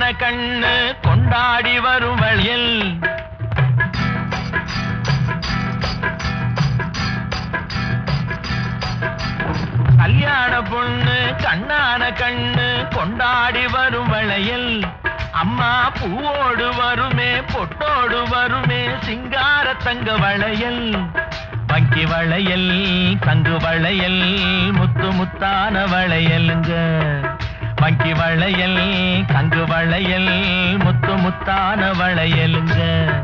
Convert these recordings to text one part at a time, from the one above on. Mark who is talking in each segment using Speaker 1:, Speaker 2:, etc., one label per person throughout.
Speaker 1: கண்ணு கொண்டாடி வரும் வழியில் கல்யாண பொண்ணு கண்ணான கண்ணு கொண்டாடி வரும் வளையல் அம்மா பூவோடு வருமே பொட்டோடு வருமே சிங்கார தங்க வளையல் வங்கி வளையல் தங்கு வளையல் முத்து முத்தான வளையலுங்க வங்கி வளையல் தங்கு வளையல் முத்து முத்தான வளையலுங்க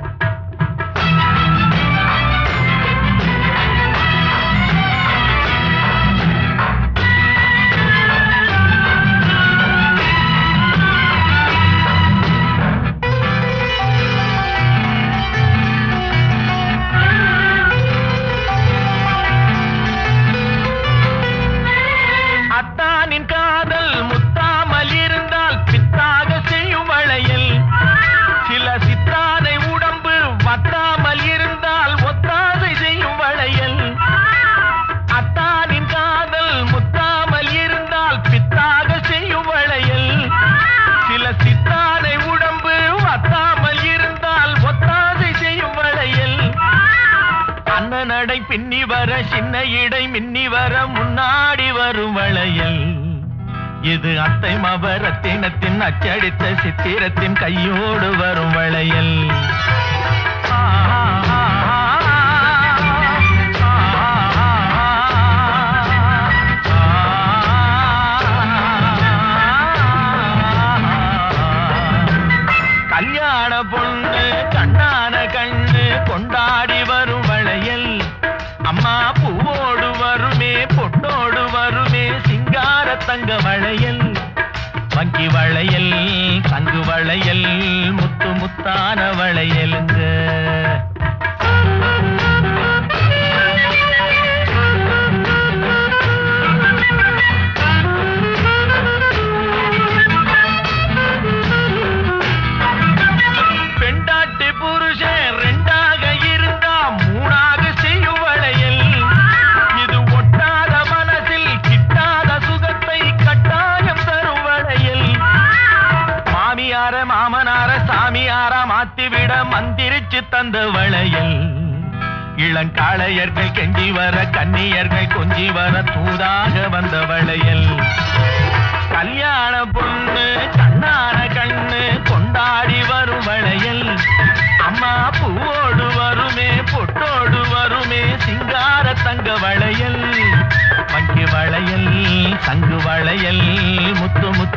Speaker 1: அத்தானின் காதல் முத்தாமல் இருந்தால் பித்தாக செய்யும் வளையல் சில சித்தானை உடம்பு வத்தாமல் இருந்தால் ஒத்தாசை செய்யும் வளையல் அத்தானின் காதல் முத்தாமல் இருந்தால் பித்தாக செய்யும் வளையல் சில சித்தானை உடம்பு வத்தாமல் இருந்தால் ஒத்தாசை செய்யும் வளையல் அண்ண நடை பின்னி வர சின்ன இடை மின்னி வர முன்னாடி வரும் வளையல் இது அத்தை மபரத்தினத்தின் அச்சடித்த சித்திரத்தின் கையோடு வரும் வளையல் ஆ, ஆ, ஆ, கல்யாண பொண்ணு கண்ணான கண்ணு கொண்டாடி வரும் வளையல் அம்மா பூவோடு வருமே பொட்டோடு வருமே சிங்கார தங்க வளையல் வங்கி வளையல் தங்கு வளையல் முத்து முத்தான வளையலுங்க பெண்டாட்டி புருஷன் ரெண்டாக இருந்தா மூணாக செய்யும் வளையல் இது ஒட்டாத மனசில் கிட்டாத சுகத்தை கட்டாயம் தரும் வளையல் மாமியார மாமனார சாமியார மாத்திவிட மந்திரிச்சு தந்த வளையல் இளங்காளையர்கள் கெஞ்சி வர கன்னியர்கள் கொஞ்சி வர தூதாக வந்த வளையல் கல்யாண பொண்ணு கண்ணான கண்ணு கொண்டாடி வரும் வளையல் அம்மா பூவோடு வருமே பொட்டோடு வருமே சிங்கார தங்க வளையல் வங்கி வளையல் தங்கு வளையல் முத்து முத்து